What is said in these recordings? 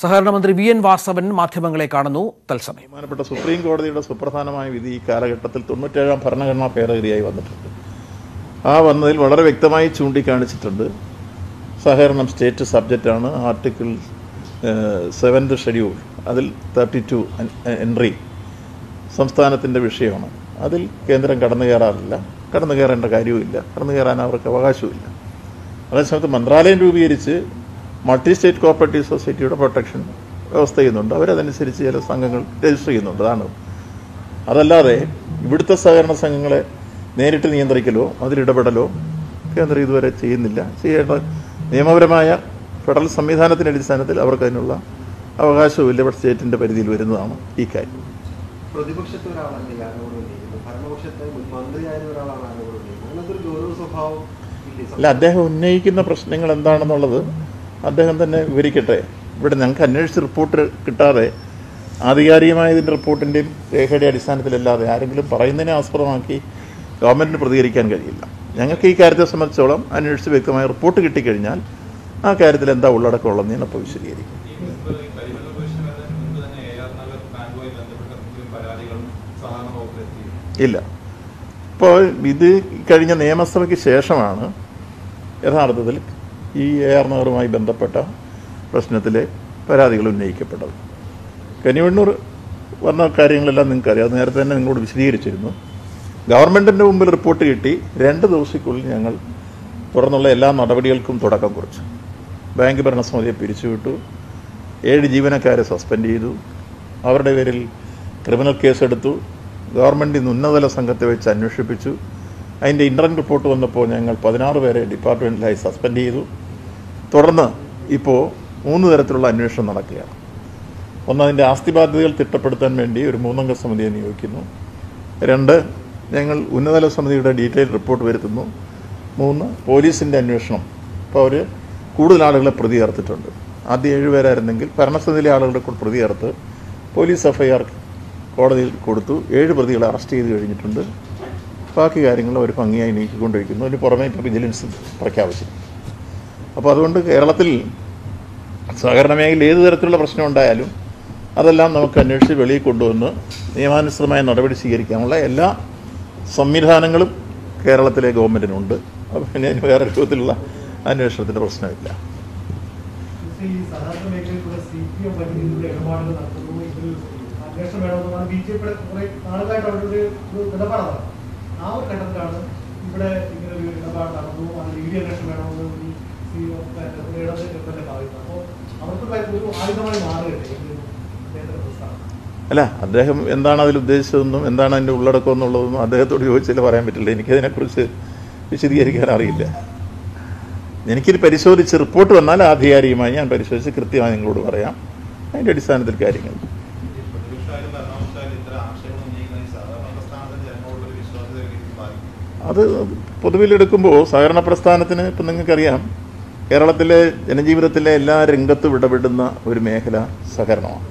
സഹകരണ മന്ത്രി V N Vasavan മാധ്യമങ്ങളെ കാണുന്നു തത്സമയം ബഹുമാനപ്പെട്ട സുപ്രീം കോടതിയുടെ സുപ്രധാനമായ വിധി ഈ കാലഘട്ടത്തിൽ തൊണ്ണൂറ്റേഴാം ഭരണഘടനാ ഭേദഗതിയായി വന്നിട്ടുണ്ട് ആ വന്നതിൽ വളരെ വ്യക്തമായി ചൂണ്ടിക്കാണിച്ചിട്ടുണ്ട് സഹകരണം സ്റ്റേറ്റ് സബ്ജക്റ്റാണ് ആർട്ടിക്കിൾ സെവൻത് ഷെഡ്യൂൾ അതിൽ തേർട്ടി ടു എൻട്രി സംസ്ഥാനത്തിൻ്റെ വിഷയമാണ് അതിൽ കേന്ദ്രം കടന്നു കയറാറില്ല കടന്നു കയറേണ്ട കാര്യവുമില്ല കടന്നു കയറാൻ അവർക്ക് അവകാശവുമില്ല അതേസമയത്ത് മന്ത്രാലയം രൂപീകരിച്ച് മൾട്ടി സ്റ്റേറ്റ് കോപ്പറേറ്റീവ് സൊസൈറ്റിയുടെ പ്രൊട്ടക്ഷൻ വ്യവസ്ഥ ചെയ്യുന്നുണ്ട് അവരതനുസരിച്ച് ചില സംഘങ്ങൾ രജിസ്റ്റർ ചെയ്യുന്നുണ്ട് അതാണ് അതല്ലാതെ ഇവിടുത്തെ സഹകരണ സംഘങ്ങളെ നേരിട്ട് നിയന്ത്രിക്കലോ അതിലിടപെടലോ കേന്ദ്രം ഇതുവരെ ചെയ്യുന്നില്ല ചെയ്യേണ്ട നിയമപരമായ ഫെഡറൽ സംവിധാനത്തിൻ്റെ അടിസ്ഥാനത്തിൽ അവർക്ക് അതിനുള്ള അവകാശവുമില്ല ഇവിടെ സ്റ്റേറ്റിൻ്റെ പരിധിയിൽ വരുന്നതാണ് ഈ കാര്യം പ്രതിപക്ഷത്തെ ഒരാളല്ല ഈ ആരോപണം ഉന്നയിക്കുന്നത് ഭരണപക്ഷത്തെ മുൻ മന്ത്രിയായ ഒരാളാണ് ആരോപണം ഉന്നയിക്കുന്നത് അങ്ങനത്തെ ഒരു ഗൗരവ സ്വഭാവം ഇല്ലേ അല്ല അദ്ദേഹം ഉന്നയിക്കുന്ന പ്രശ്നങ്ങൾ എന്താണെന്നുള്ളത് അദ്ദേഹം തന്നെ വിവരിക്കട്ടെ ഇവിടെ ഞങ്ങൾക്ക് അന്വേഷിച്ച് റിപ്പോർട്ട് കിട്ടാതെ ആധികാരികമായ ഇതിൻ്റെ റിപ്പോർട്ടിൻ്റെയും രേഖയുടെ അടിസ്ഥാനത്തിലല്ലാതെ ആരെങ്കിലും പറയുന്നതിനെ ആസ്പദമാക്കി ഗവൺമെൻറ്റിന് പ്രതികരിക്കാൻ കഴിയില്ല ഞങ്ങൾക്ക് ഈ കാര്യത്തെ സംബന്ധിച്ചോളം അന്വേഷിച്ച് വ്യക്തമായ റിപ്പോർട്ട് കിട്ടിക്കഴിഞ്ഞാൽ ആ കാര്യത്തിൽ എന്താ ഉള്ളടക്കമുള്ളതെന്ന് ഞാൻ അപ്പോൾ വിശദീകരിക്കും ഈ പരിമല പുരുഷനത് മുൻപ് തന്നെ എ ആർ നഗർ ബാങ്കുമായി ബന്ധപ്പെട്ട എന്തെങ്കിലും പരാതികളും സഹകരണ വകുപ്പിലെത്തി ഇല്ല ഇപ്പോൾ ഇത് കഴിഞ്ഞ നിയമസഭയ്ക്ക് ശേഷമാണ് യഥാർത്ഥത്തിൽ ഈ എ ആർ നഗറുമായി ബന്ധപ്പെട്ട പ്രശ്നത്തിലെ പരാതികൾ ഉന്നയിക്കപ്പെട്ടത് കനിവണ്ണൂർ വന്ന കാര്യങ്ങളെല്ലാം നിങ്ങൾക്കറിയാം അത് നേരത്തെ തന്നെ നിങ്ങളോട് വിശദീകരിച്ചിരുന്നു ഗവൺമെൻറ്റിൻ്റെ മുമ്പിൽ റിപ്പോർട്ട് കിട്ടി രണ്ട് ദിവസത്തിനുള്ളിൽ ഞങ്ങൾ തുടർന്നുള്ള എല്ലാ നടപടികൾക്കും തുടക്കം കുറിച്ചു ബാങ്ക് ഭരണസമിതിയെ പിരിച്ചുവിട്ടു ഏഴ് ജീവനക്കാരെ സസ്പെൻഡ് ചെയ്തു അവരുടെ പേരിൽ ക്രിമിനൽ കേസെടുത്തു ഗവൺമെൻറ് ഇന്ന് ഉന്നതതല സംഘത്തെ വെച്ച് അന്വേഷിപ്പിച്ചു അതിൻ്റെ ഇൻ്റർനെറ്റ് റിപ്പോർട്ട് വന്നപ്പോൾ ഞങ്ങൾ പതിനാറ് പേരെ ഡിപ്പാർട്ട്മെൻറ്റിലായി സസ്പെൻഡ് ചെയ്തു തുടർന്ന് ഇപ്പോൾ മൂന്ന് തരത്തിലുള്ള അന്വേഷണം നടക്കുകയാണ് ഒന്ന് അതിൻ്റെ ആസ്തി ബാധ്യതകൾ തിട്ടപ്പെടുത്താൻ വേണ്ടി ഒരു മൂന്നംഗ സമിതിയെ നിയോഗിക്കുന്നു രണ്ട് ഞങ്ങൾ ഉന്നതതല സമിതിയുടെ ഡീറ്റെയിൽ റിപ്പോർട്ട് വരുത്തുന്നു മൂന്ന് പോലീസിൻ്റെ അന്വേഷണം ഇപ്പോൾ അവർ കൂടുതൽ ആളുകളെ പ്രതി ചേർത്തിട്ടുണ്ട് ആദ്യം ഏഴുപേരായിരുന്നെങ്കിൽ ഭരണസമിതിയിലെ ആളുകളുടെ കൂടെ പ്രതി ചേർത്ത് പോലീസ് എഫ്ഐആർ കോടതിയിൽ കൊടുത്തു ഏഴ് പ്രതികളെ അറസ്റ്റ് ചെയ്ത് കഴിഞ്ഞിട്ടുണ്ട് ബാക്കി കാര്യങ്ങൾ അവർ ഭംഗിയായി നീക്കിക്കൊണ്ടിരിക്കുന്നു അതിന് പുറമെ ഇപ്പോൾ വിജിലൻസ് പ്രഖ്യാപിച്ചു അപ്പോൾ അതുകൊണ്ട് കേരളത്തിൽ സഹകരണ മേഖലയിൽ ഏത് തരത്തിലുള്ള പ്രശ്നം ഉണ്ടായാലും അതെല്ലാം നമുക്ക് അന്വേഷിച്ച് വെളിയിൽ കൊണ്ടുവന്ന് നിയമാനുസൃതമായ നടപടി സ്വീകരിക്കാനുള്ള എല്ലാ സംവിധാനങ്ങളും കേരളത്തിലെ ഗവൺമെൻറ്റിനുണ്ട് അപ്പോൾ പിന്നെ അതിന് വേറെ രൂപത്തിലുള്ള അന്വേഷണത്തിൻ്റെ പ്രശ്നമില്ല ഈ സഹകരണ മേഖലയിൽ കൂടെ സി പി എം വലിയ രീതിയിലുള്ള ഇടപാടുകൾ നടത്തുന്നു ഇതിൽ അന്വേഷണം വേണമെന്നാണ് ബി ജെ പിയുടെ കുറെ നാളുകളായിട്ട് അവരുടെ ഒരു ഒരു നിലപാടാണ് ആ ഒരു ഘട്ടത്തിലാണ് ഇവിടെ ഇങ്ങനെ ഒരു ഇടപാട് നടന്നു അതിൽ ഇ ഡി അന്വേഷണം വേണമെന്ന് ഈ സി ഇടത് എഫിന്റെ പറയുന്നത് അപ്പോൾ അവർക്ക് ഒരു ആയുധമായി മാറുകയല്ലേ ഈ ഒരു കേന്ദ്ര പ്രസ്ഥാനം അല്ല അദ്ദേഹം എന്താണ് അതിൽ ഉദ്ദേശിച്ചതെന്നും എന്താണ് അതിൻ്റെ ഉള്ളടക്കം എന്നുള്ളതൊന്നും അദ്ദേഹത്തോട് ചോദിച്ചാൽ പറയാൻ പറ്റില്ല എനിക്കതിനെക്കുറിച്ച് വിശദീകരിക്കാൻ അറിയില്ല എനിക്കിത് പരിശോധിച്ച് റിപ്പോർട്ട് വന്നാൽ ആധികാരികമായി ഞാൻ പരിശോധിച്ച് കൃത്യമായി നിങ്ങളോട് പറയാം അതിൻ്റെ അടിസ്ഥാനത്തിൽ കാര്യങ്ങൾ ഈ പ്രതിപക്ഷമായാലും ഭരണപക്ഷമായാലും ഇത്തരം ആക്ഷേപങ്ങൾ ഉന്നയിക്കുന്ന ഈ സഹകരണ പ്രസ്ഥാനത്തിന്റെ ജനങ്ങളോടൊരു വിശ്വാസ്യത ബാധിക്കും അത് പൊതുവിലെടുക്കുമ്പോൾ സഹകരണ പ്രസ്ഥാനത്തിന് ഇപ്പം നിങ്ങൾക്കറിയാം കേരളത്തിലെ ജനജീവിതത്തിലെ എല്ലാ രംഗത്തും ഇടപെടുന്ന ഒരു മേഖല സഹകരണമാണ്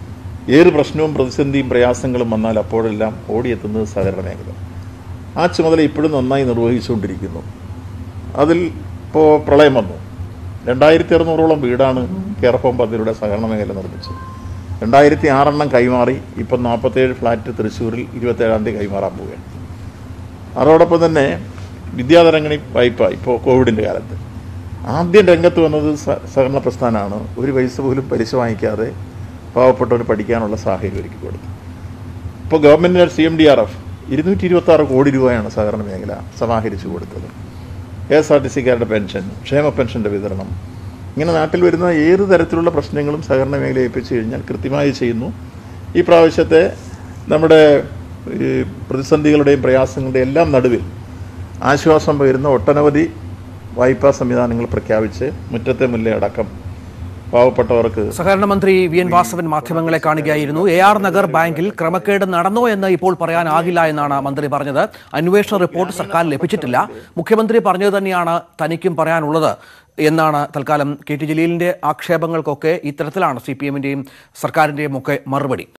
ഏത് പ്രശ്നവും പ്രതിസന്ധിയും പ്രയാസങ്ങളും വന്നാൽ അപ്പോഴെല്ലാം ഓടിയെത്തുന്നത് സഹകരണ മേഖല ആ ചുമതല ഇപ്പോഴും നന്നായി നിർവഹിച്ചുകൊണ്ടിരിക്കുന്നു അതിൽ ഇപ്പോൾ പ്രളയം വന്നു രണ്ടായിരത്തി അറുന്നൂറോളം വീടാണ് കെയർ ഹോം പദ്ധതിയുടെ സഹകരണ മേഖല നിർമ്മിച്ചത് രണ്ടായിരത്തി ആറെണ്ണം കൈമാറി ഇപ്പം നാൽപ്പത്തേഴ് ഫ്ലാറ്റ് തൃശ്ശൂരിൽ ഇരുപത്തേഴാം തീയതി കൈമാറാൻ പോവുകയാണ് അതോടൊപ്പം തന്നെ വിദ്യാതരംഗണി വായ്പ ഇപ്പോൾ കോവിഡിൻ്റെ കാലത്ത് ആദ്യം രംഗത്ത് വന്നത് സ- സഹകരണ പ്രസ്ഥാനമാണ് ഒരു പൈസ പോലും പലിശ വാങ്ങിക്കാതെ പാവപ്പെട്ടവർ പഠിക്കാനുള്ള സാഹചര്യം ഒരുക്കി കൊടുത്തു ഇപ്പോൾ ഗവൺമെൻറ്റിന് C M D R F ഇരുന്നൂറ്റി ഇരുപത്തി ആറ് കോടി രൂപയാണ് സഹകരണ മേഖല സമാഹരിച്ചു കൊടുത്തത് കെ എസ് ആർ ടി സിക്കാരുടെ പെൻഷൻ ക്ഷേമ പെൻഷൻ്റെ വിതരണം ഇങ്ങനെ നാട്ടിൽ വരുന്ന ഏത് തരത്തിലുള്ള പ്രശ്നങ്ങളും സഹകരണ മേഖലയെ ഏൽപ്പിച്ചു കഴിഞ്ഞാൽ കൃത്യമായി ചെയ്യുന്നു ഈ പ്രാവശ്യത്തെ നമ്മുടെ ഈ പ്രതിസന്ധികളുടെയും പ്രയാസങ്ങളുടെയും എല്ലാം നടുവിൽ ആശ്വാസം പകരുന്ന ഒട്ടനവധി വായ്പാ സംവിധാനങ്ങൾ പ്രഖ്യാപിച്ച് മുറ്റത്തെ മുല്ല അടക്കം പാവപ്പെട്ടവർക്ക് സഹകരണ മന്ത്രി വി എൻ വാസവൻ മാധ്യമങ്ങളെ കാണുകയായിരുന്നു എ ആർ നഗർ ബാങ്കിൽ ക്രമക്കേട് നടന്നോ എന്ന് ഇപ്പോൾ പറയാനാകില്ല എന്നാണ് മന്ത്രി പറഞ്ഞത് അന്വേഷണ റിപ്പോർട്ട് സർക്കാർ ലഭിച്ചിട്ടില്ല മുഖ്യമന്ത്രി പറഞ്ഞത് തന്നെയാണ് തനിക്കും പറയാനുള്ളത് എന്നാണ് തൽക്കാലം കെ ടി ജലീലിന്റെ ആക്ഷേപങ്ങൾക്കൊക്കെ ഇത്തരത്തിലാണ് സി പി എമ്മിന്റെയും സർക്കാരിന്റെയും ഒക്കെ മറുപടി